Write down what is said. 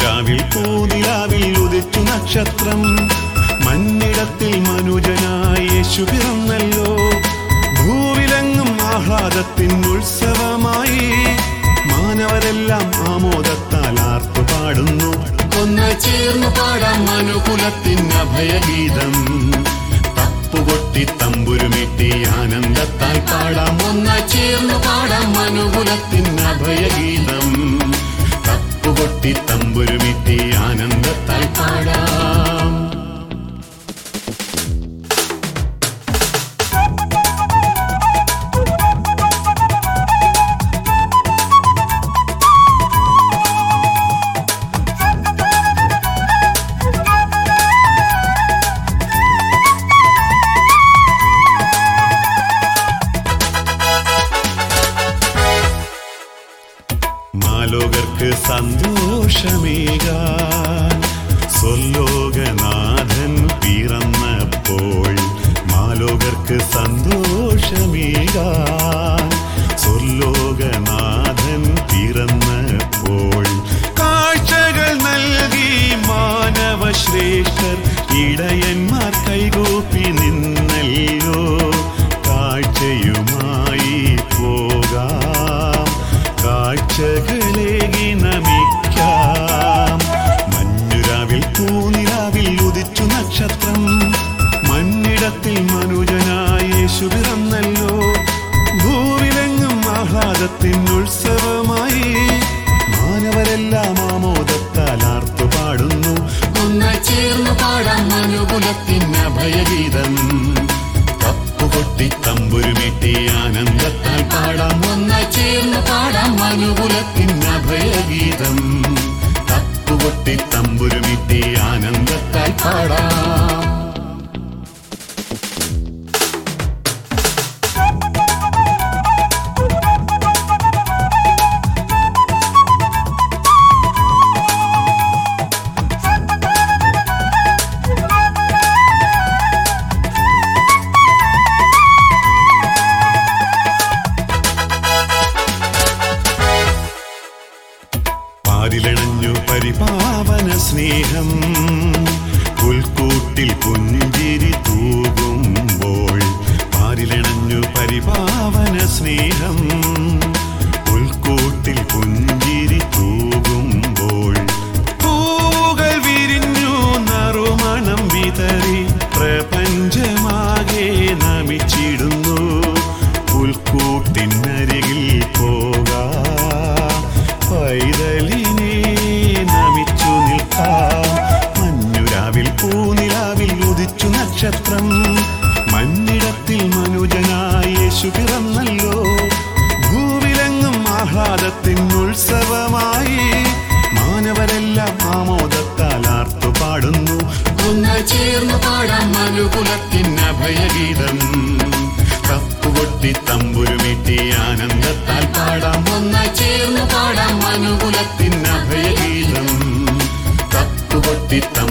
മഞ്ഞുരാവിൽ പൂനിലാവിൽ ഉദിച്ചു നക്ഷത്രം മഞ്ഞിടത്തിൽ മനുജനായി യേശു പിറന്നല്ലോ ഭൂവിലെങ്ങും ആഹ്ലാദത്തിൻ ഉത്സവമായി മാനവരെല്ലാം ആമോദത്താൽ ആർത്തു പാടുന്നു ഒന്ന് ചേർന്നു പാടാം മനുകുലത്തിൻ അഭയഗീതം തപ്പുകൊട്ടി തമ്പുരുമിട്ടി ആനന്ദത്താൽ പാടാം ഒന്ന് ചേർന്നു പാടാം മനുകുലത്തിൻ അഭയഗീതം തപ്പുകൊട്ടി തമ്പുരുമിട്ടി ആനന്ദത്താൽ പാടാം മാലോകർക്ക് സന്തോഷമേകാൻ സ്വല്ലോകനാഥൻ പിറന്നപ്പോൾ മാലോകർക്ക് സന്തോഷമേകാൻ സ്വല്ലോകനാഥൻ പിറന്നപ്പോൾ കാഴ്ചകൾ നൽകി മാനവശ്രേഷ്ഠർ ഇടയന്മാർ കൈകൂപ്പി നിന്നല്ലോ കാഴ്ചയുമായി പോകാം കാഴ്ചകളേകി നമിക്കാം മഞ്ഞുരാവിൽ പൂനിലാവിൽ ഉദിച്ചു നക്ഷത്രം മണ്ണിടത്തിൽ മനുജനായ യേശു പിറന്നല്ലോ ഭൂവിലെങ്ങും ആഹ്ലാദത്തിൻ ഉത്സവമായി മാനവരെല്ലാം ആമോദത്താൽ ആർത്തു പാടുന്നു ഒന്ന് ചേർന്ന് പാടാം മനുകുലത്തിൻ അഭയഗീതം തപ്പുകൊട്ടി തമ്പുരുമിട്ടി ആനന്ദത്താൽ പാടാം ഒന്ന് ചേർന്ന് പാടാം മനുകുലത്തിൻ അഭയഗീതം തപ്പുകൊട്ടി തമ്പുരുമിട്ടി ആനന്ദത്താൽ പാടാം പാരിലണഞ്ഞു പരിപാവന സ്നേഹം പുൽക്കൂട്ടിൽ പുഞ്ചിരി തൂകുമ്പോൾ പാരിലണഞ്ഞു പരിപാവന സ്നേഹം പുൽക്കൂട്ടിൽ പുഞ്ചിരി തൂകുമ്പോൾ പൂകൾ വിരിഞ്ഞു നറുമണം വിതറി പ്രപഞ്ചമാകെ നമിച്ചിടുന്നു പുൽക്കൂട്ടിനരികിൽ പോകാം പൈതലിനെ നമിച്ചു നിൽക്കാം മഞ്ഞുരാവിൽ പൂനിലാവിൽ ഉദിച്ചു നക്ഷത്രം മഞ്ഞിടത്തിൽ മനുജനായ യേശു പിറന്നല്ലോ ഭൂവിലെങ്ങും ആഹ്ലാദത്തിൻ ഉത്സവമായി മാനവരെല്ലാം ആമോദത്താൽ ആർത്തു പാടുന്നു ഒന്ന് ചേർന്ന് പാടാം മനുകുലത്തിൻ അഭയഗീതം തപ്പുകൊട്ടി തമ്പുരുമിട്ടി ആനന്ദത്താൽ പാടാം ഒന്ന് ചേർന്ന് പാടാം മനുകുലത്തിൻ അഭയഗീതം തപ്പുകൊട്ടി തമ്പുരുമിട്ടി